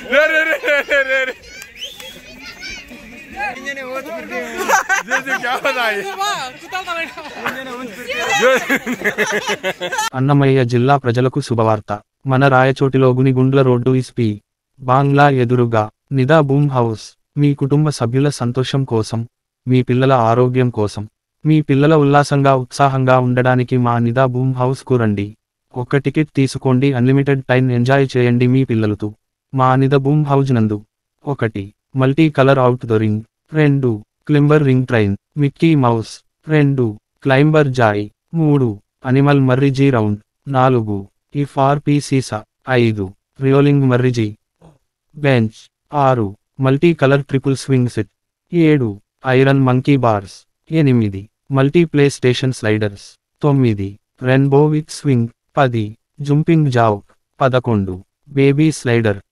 रे रे रे रे रे रे जैसे क्या बताइए అన్నమయ్య జిల్లా ప్రజలకు శుభవార్త మన రాయచోటిలో గునిగుండ్ల రోడ్డు ఇస్పి బాంగ్లా ఎదురుగా నిదా బూమ్ హౌస్ మీ కుటుంబ సభ్యుల సంతోషం కోసం మీ పిల్లల ఆరోగ్యం కోసం మీ పిల్లల ఉల్లాసంగా ఉత్సాహంగా ఉండడానికి మా నిదా బూమ్ హౌస్ కు రండి ఒక్క టికెట్ తీసుకోండి అన్లిమిటెడ్ టైం ఎంజాయ్ చేయండి మీ పిల్లలతో మా నిద బూమ్ హౌజ్ నందు ఒకటి మల్టీ కలర్ అవుట్ రింగ్ రెండు climber ring train Mickey Mouse రెండు క్లైంబర్ జాయ్ మూడు అనిమల్ మర్రిజీ రౌండ్ నాలుగు ఈ ఫార్ పీ సీసా ఐదు రియోలింగ్ మర్రిజీ బెంచ్ ఆరు multi colour triple swing set ఏడు ఐరన్ మంకీ బార్స్ ఎనిమిది మల్టీ ప్లే స్టేషన్ స్లైడర్స్ తొమ్మిది రెన్బో విత్ స్వింగ్ పది జంపింగ్ జావ్ పదకొండు బేబీ స్లైడర్